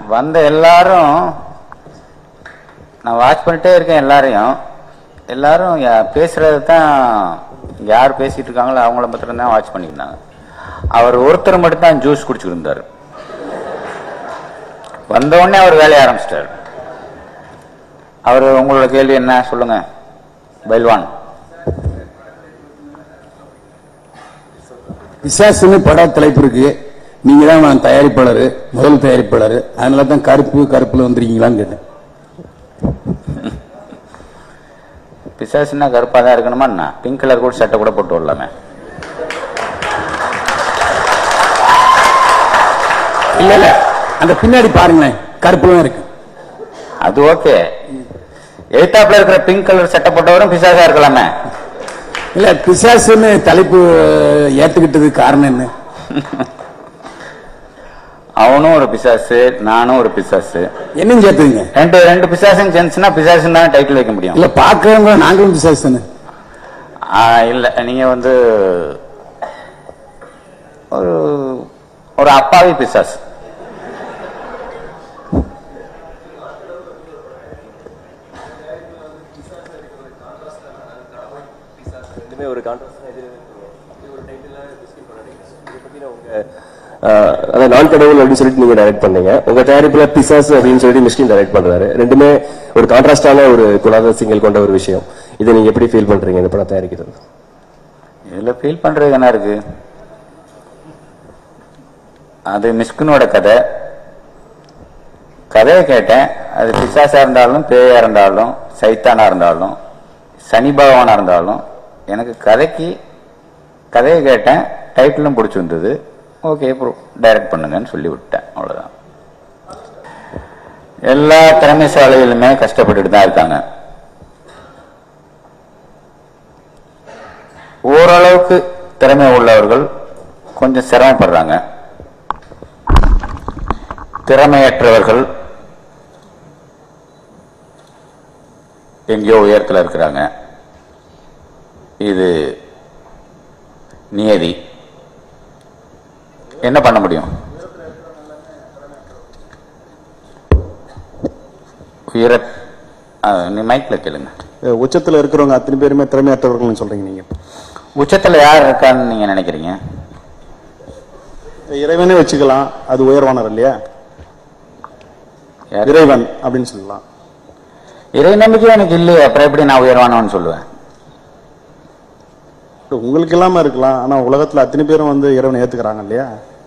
வந்த எல்லாரும் நான் வாட்ச் பண்ணிட்டே இருக்கேன் எல்லாரையும் எல்லாரும் யா- பேசுறது தான் யார் பேசிட்டு இருக்காங்களோ அவங்கள மாத்திரம் தான் வாட்ச் பண்ணியிருந்தாங்க அவர் ஒருத்தர் மட்டும் தான் ஜூஸ் குடிச்சுட்டு இருந்தாரு வந்த உடனே அவர் வேலைய ஆரம்பிச்சிட்டாரு அவர் உங்களோட கேள்வி என்ன சொல்லுங்க பைல்வான் பிசாசுன்னு பட தலைப்பு இருக்கு நீங்க தான் நான் தயாரிப்பாளர் முதல் தயாரிப்பாளர் அதனால தான் கருப்பு கருப்புல வந்துருக்கீங்களான்னு கேட்டேன் பிசாசுன்னா கருப்பா தான் இருக்கணுமா என்ன பிங்க் கலர் கூட சட்டை கூட போட்டு வரலாமே இல்ல இல்ல அந்த பின்னாடி பாருங்களேன் கருப்புலாம் இருக்கு அது ஓகே எழுத்தாப்புல இருக்கிற பிங்க் கலர் சட்டை போட்டவரும் பிசாசா இருக்கலாமே இல்ல பிசாசுன்னு தலைப்பு ஏத்துக்கிட்டதுக்கு காரணம் என்ன அவனும் ஒரு பிசாசு நானும் ஒரு பிசாசு என்னன்னு சேர்த்துங்க ரெண்டு ரெண்டு பிசாசுன்னு சேர்ந்துச்சுன்னா பிசாசுன்னு தான் டைட்டில் வைக்க முடியும் இல்ல பாக்குறவங்க நாங்களும் பிசாசு தானே ஆ, இல்ல நீங்க வந்து ஒரு ஒரு அப்பாவி பிசாசு ரெண்டுமே ஒரு கான்ட்ராஸ்ட் ஒரு டைட்டில் இதை பத்தி நான் உங்க ஆஹ் அதான் நான் கடவுள் அப்படின்னு சொல்லிட்டு நீங்க டைரக்ட் பண்ணீங்க உங்க தயாரிப்புல பிசாஸ் அப்படின்னு சொல்லிட்டு மிஷ்கின் டைரக்ட் பண்றாரு ரெண்டுமே ஒரு கான்ட்ராஸ்டான ஒரு குணாதிசயங்கள் கொண்ட ஒரு விஷயம் இதை நீங்க எப்படி ஃபீல் பண்றீங்க இந்த படம் தயாரிக்கிறது இதுல ஃபீல் பண்றது என்ன இருக்கு அது மிஸ்குனோட கதை கதையை கேட்டேன் அது பிசாசா இருந்தாலும் பேயா இருந்தாலும் சைத்தானா இருந்தாலும் சனி பகவானா இருந்தாலும் எனக்கு கதைக்கு கதையை கேட்டேன் டைட்டிலும் பிடிச்சிருந்தது ஓகே ப்ரோ டைரக்ட் பண்ணுங்கன்னு சொல்லி விட்டேன் அவ்வளவுதான் எல்லா திறமைசாலிகளுமே கஷ்டப்பட்டுட்டு தான் இருக்காங்க ஓரளவுக்கு திறமை உள்ளவர்கள் கொஞ்சம் சிரமப்படுறாங்க திறமையற்றவர்கள் எங்கேயோ உயரத்தில் இருக்கிறாங்க இது நியதி என்ன பண்ண முடியும் உயர ஆ, நீ மைக்ல கேளுங்க உச்சத்துல இருக்கிறவங்க அத்தனை பேருமே திறமையற்றவர்கள்னு சொல்றீங்க நீங்க உச்சத்துல யார் இருக்கான்னு நீங்க நினைக்கிறீங்க இறைவனே வச்சுக்கலாம் அது உயர்வானவர் இல்லையா யார்? இறைவன் அப்படின்னு சொல்லலாம் இறை நம்பிக்கை எனக்கு இல்லையே அப்புறம் எப்படி நான் உயர்வானவன்னு சொல்லுவேன் உங்களுக்கு இல்லாம இருக்கலாம் ஆனா உலகத்துல அத்தனை பேரும் வந்து இறைவனை ஏத்துக்கிறாங்க இல்லையா